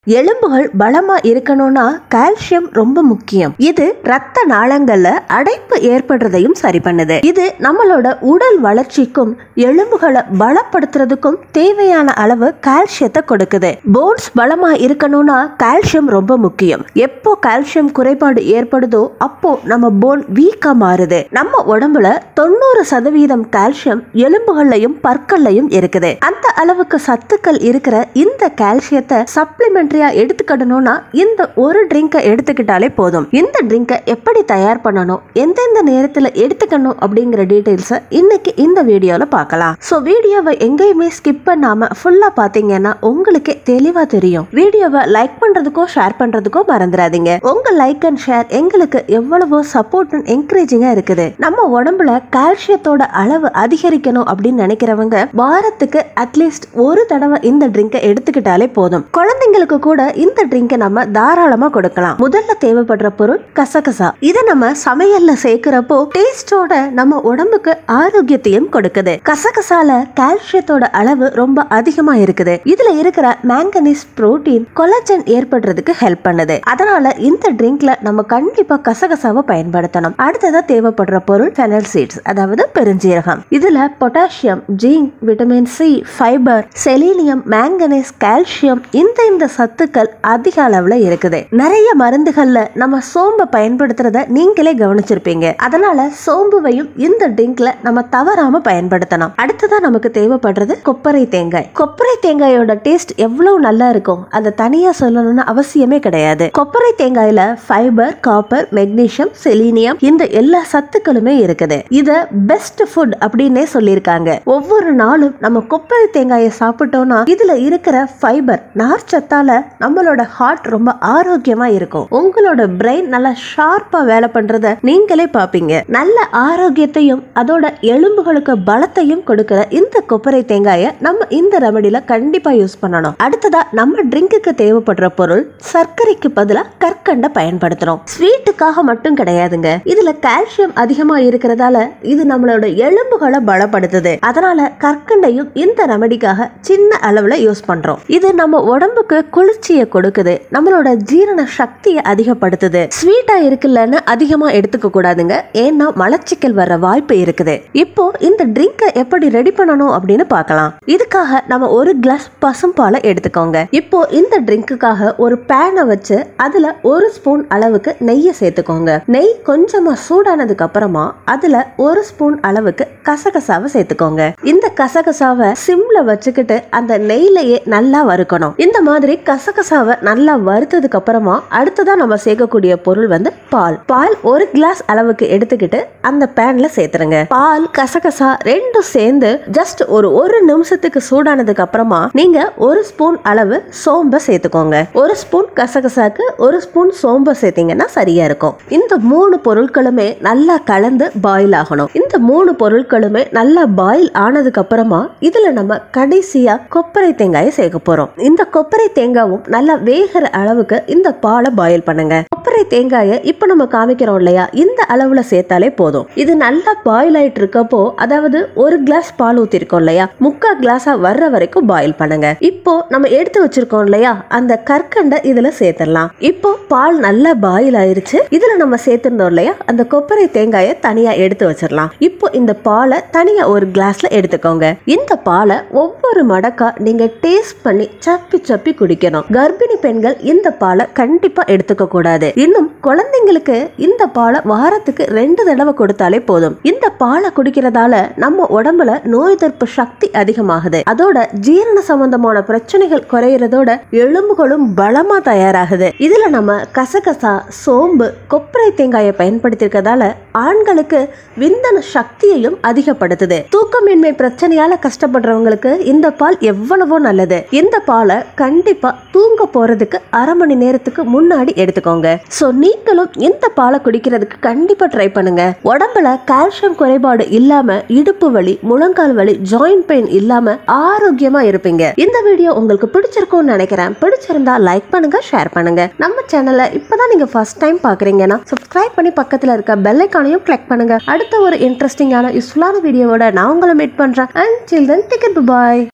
எலும்புகள் பலமா இருக்கணும்னா கால்சியம் ரொம்ப முக்கியம் இது ரத்த நாளங்கள்ல அடைப்பு ஏற்படுறதையும் சரி பண்ணுது இது நம்மளோட உடல் வளர்ச்சிக்கும் எலும்புகளை பலப்படுத்துறதுக்கும் தேவையான அளவு கால்சியத்தை கொடுக்குது போன்ஸ் பலமா இருக்கணும்னா கால்சியம் ரொம்ப முக்கியம் எப்போ கால்சியம் குறைபாடு ஏற்படுதோ அப்போ நம்ம போன் வீக்கா மாறுது நம்ம உடம்புல தொண்ணூறு சதவீதம் கால்சியம் எலும்புகள்லையும் பற்கள்லையும் இருக்குது அந்த அளவுக்கு சத்துக்கள் இருக்கிற இந்த கால்சியத்தை சப்ளிமெண்டரியா எடுத்துக்கணும்னா இந்த ஒரு ட்ரிங்கை எடுத்துக்கிட்டாலே போதும் இந்த ட்ரிங்கை எப்படி தயார் பண்ணணும் எந்தெந்த நேரத்துல எடுத்துக்கணும் அப்படிங்கிற டீடைல்ஸை இன்னைக்கு இந்த வீடியோல பார்க்கலாம் ஸோ வீடியோவை எங்கேயுமே ஸ்கிப் பண்ணாம ஃபுல்லா பாத்தீங்கன்னா உங்களுக்கே தெளிவா தெரியும் வீடியோவை லைக் பண்றதுக்கோ ஷேர் பண்றதுக்கோ மறந்துடாதீங்க உங்க லைக் அண்ட் ஷேர் எங்களுக்கு எவ்வளவோ சப்போர்ட் அண்ட் என்கரேஜிங்கா இருக்குது நம்ம உடம்புல கால்சியத்தோட அளவு அதிகரிக்கணும் அப்படின்னு நினைக்கிறவங்க வாரத்துக்கு அட்லீஸ்ட் ஒரு தடவை இந்த ட்ரிங்கை எடுத்துக்கிட்டாலே போதும் குழந்தைங்களுக்கு கூட இந்த ட்ரிங்கை நம்ம தாராளமா கொடுக்கலாம் முதல்ல தேவைப்படுற பொருள் கசகசா இதை நம்ம சமையல்ல சேர்க்கிறப்போ டேஸ்டோட நம்ம உடம்புக்கு ஆரோக்கியத்தையும் கொடுக்குது கசகசால கால்சியத்தோட அளவு ரொம்ப அதிகமா இருக்குது இதுல இருக்கிற மேங்கனீஸ் புரோட்டீன் கொலஜன் ஏற்படுறதுக்கு ஹெல்ப் பண்ணுது அதனால இந்த ட்ரிங்க்ல நம்ம கண்டிப்பா கசகசாவை பயன்படுத்தணும் அடுத்ததா தேவைப்படுற பொருள் ஃபெனல் சீட்ஸ் அதாவது பெருஞ்சீரகம் இதுல potassium zinc vitamin C fibre selenium manganese calcium இந்த இந்த சத்துக்கள் அதிக அளவுல இருக்குது நிறைய மருந்துகள்ல நம்ம சோம்பை பயன்படுத்துறத நீங்களே கவனிச்சிருப்பீங்க அதனால சோம்புவையும் இந்த ட்ரிங்க்ல நம்ம தவறாம பயன்படுத்தணும் அடுத்ததா நமக்கு தேவைப்படுறது கொப்பரை தேங்காய் கொப்பரை தேங்காயோட டேஸ்ட் எவ்வளவு நல்லா இருக்கும் அதை தனியா சொல்லணும்னு அவசியமே கிடையாது கொப்பரை தேங்காயில ஃபைபர் காப்பர் மெக்னீசியம் செலீனியம் இந்த எல்லா சத்துக்களுமே இருக்குது இத பெஸ்ட் ஃபுட் அப்படின்னே சொல்லியிருக்காங்க ஒவ்வொரு நாளும் நம்ம கொப்பரை தேங்காயை சாப்பிட்டோம்னா இதுல இருக்கிற ஃபைபர் நார்ச்சத்தால நம்மளோட ஹார்ட் ரொம்ப ஆரோக்கியமா இருக்கும் உங்களோட பிரெயின் நல்லா ஷார்ப்பா வேலை பண்றத நீங்களே பாப்பீங்க நல்ல ஆரோக்கியத்தையும் அதோட எலும்புகளுக்கு பலத்தையும் கொடுக்கிற இந்த கொப்பரை தேங்காயை நம்ம இந்த ரெமடியில கண்டிப்பா யூஸ் பண்ணணும் அடுத்ததா நம்ம ட்ரிங்க்குக்கு தேவைப்படுற பொருள் சர்க்கரைக்கு பதிலா கற்கண்டை பயன்படுத்துறோம் ஸ்வீட்டுக்காக மட்டும் கிடையாதுங்க இதுல கால்சியம் அதிகமா இருக்கிறதால இது நம்மளோட எலும்புகளை பலப்படுத்துது அதனால கற்கண்டையும் இந்த ரெமடிக்காக சின்ன அளவுல யூஸ் பண்றோம் இது நம்ம உடம்புக்கு குளிர்ச்சியை கொடுக்குது நம்மளோட ஜீரண சக்தியை அதிகப்படுத்துது ஸ்வீட்டா இருக்குல்லன்னு அதிகமா எடுத்துக்க கூடாதுங்க ஏன்னா மலச்சிக்கல் வர வாய்ப்பு இருக்குது இப்போ இந்த ட்ரிங்கை எப்படி ரெடி பண்ணணும் அப்படின்னு பார்க்கலாம் இதுக்காக நம்ம ஒரு கிளாஸ் பசும்பாலை எடுத்துக்கோங்க இப்போ இந்த ட்ரிங்க்குக்காக ஒரு பேனை வச்சு அதுல ஒரு ஸ்பூன் அளவுக்கு நெய்யை சேர்த்துக்கோங்க நெய் கொஞ்சமா சூடானதுக்கு அப்புறமா அதுல ஒரு ஸ்பூன் அளவுக்கு கசகசாவை சேர்த்துக்கோங்க இந்த கசகசாவை சிம்ல வச்சுக்கிட்டு அந்த நெய்லயே நல்லா வறுக்கணும் இந்த மாதிரி கசகசாவை நல்லா வறுத்ததுக்கு அப்புறமா அடுத்ததா நம்ம சேர்க்கக்கூடிய பொருள் வந்து பால் பால் ஒரு கிளாஸ் அளவுக்கு எடுத்துக்கிட்டு அந்த பேன்ல சேர்த்துருங்க பால் கசகசா ரெண்டும் சேர்ந்து ஜஸ்ட் ஒரு ஒரு நிமிஷத்துக்கு சூடானதுக்கு அப்புறமா நீங்க ஒரு ஸ்பூன் அளவு சோம்ப சேர்த்துக்கோங்க ஒரு ஸ்பூன் கசகசாக்கு ஒரு ஸ்பூன் சோம்ப சேர்த்தீங்கன்னா சரியா இருக்கும் இந்த மூணு பொருட்களுமே நல்லா கலந்து பாயில் ஆகணும் இந்த மூணு பொருட்களுமே நல்லா பாயில் ஆனதுக்கு அப்புறமா இதுல நம்ம கடைசியா கொப்பரை தேங்காயை சேர்க்க போறோம் இந்த கொப்பரை தேங்காயும் நல்லா வேகிற அளவுக்கு இந்த பாலை பாயில் பண்ணுங்க கொப்பரை தேங்காயை இப்போ நம்ம காமிக்கிறோம் இல்லையா இந்த அளவுல சேர்த்தாலே போதும் இது நல்லா பாயில் ஆயிட்டு இருக்கப்போ அதாவது ஒரு கிளாஸ் பால் ஊத்திருக்கோம் இல்லையா முக்கா கிளாஸா வர்ற வரைக்கும் பாயில் பண்ணுங்க இப்போ நம்ம எடுத்து வச்சிருக்கோம் இல்லையா அந்த கற்கண்டை இதுல சேர்த்துடலாம் இப்போ பால் நல்லா பாயில் ஆயிருச்சு இதுல நம்ம சேர்த்திருந்தோம் இல்லையா அந்த கொப்பரை தேங்காயை தனியா எடுத்து வச்சிடலாம் இப்போ இந்த பாலை தனியா ஒரு கிளாஸ்ல எடுத்துக்கோங்க இந்த பாலை ஒவ்வொரு மடக்கா நீங்க டேஸ்ட் பண்ணி சப்பி சப்பி குடிக்கணும் கர்ப்பிணி பெண்கள் இந்த பாலை கண்டிப்பா எடுத்துக்க கூடாது இன்னும் குழந்தைங்களுக்கு இந்த பாலை வாரத்துக்கு ரெண்டு தடவை கொடுத்தாலே போதும் இந்த பாலை குடிக்கிறதால நம்ம உடம்புல நோய் எதிர்ப்பு சக்தி அதிகமாகுது அதோட ஜீரண சம்பந்தமான பிரச்சனைகள் குறையறதோட எலும்புகளும் பலமா தயாராகுது இதுல நம்ம கசகசா சோம்பு கொப்பரை தேங்காயை பயன்படுத்தியிருக்கதால ஆண்களுக்கு விந்தன சக்தியையும் அதிகப்படுத்துது தூக்கமின்மை பிரச்சனையால கஷ்டப்படுறவங்களுக்கு இந்த பால் எவ்வளவோ நல்லது இந்த பாலை கண்டிப்பா தூங்க போறதுக்கு அரை மணி நேரத்துக்கு முன்னாடி எடுத்துக்கோங்க சோ நீங்களும் இந்த பாலை குடிக்கிறதுக்கு கண்டிப்பா ட்ரை பண்ணுங்க உடம்புல கால்சியம் குறைபாடு இல்லாம இடுப்பு வலி முழங்கால் வலி ஜாயிண்ட் பெயின் இல்லாம ஆரோக்கியமா இருப்பீங்க இந்த வீடியோ உங்களுக்கு பிடிச்சிருக்கும்னு நினைக்கிறேன் பிடிச்சிருந்தா லைக் பண்ணுங்க ஷேர் பண்ணுங்க நம்ம சேனலை இப்பதான் நீங்க ஃபர்ஸ்ட் டைம் பாக்குறீங்கன்னா சப்ஸ்கிரைப் பண்ணி பக்கத்துல இருக்க பெல் ஐக்கானையும் கிளிக் பண்ணுங்க அடுத்த ஒரு இன்ட்ரெஸ்டிங்கான யூஸ்ஃபுல்லான வீடியோவோட நான் உங்களை மீட் பண்றேன் அண்ட் சில்ட்ரன் டிக்கெட் பாய்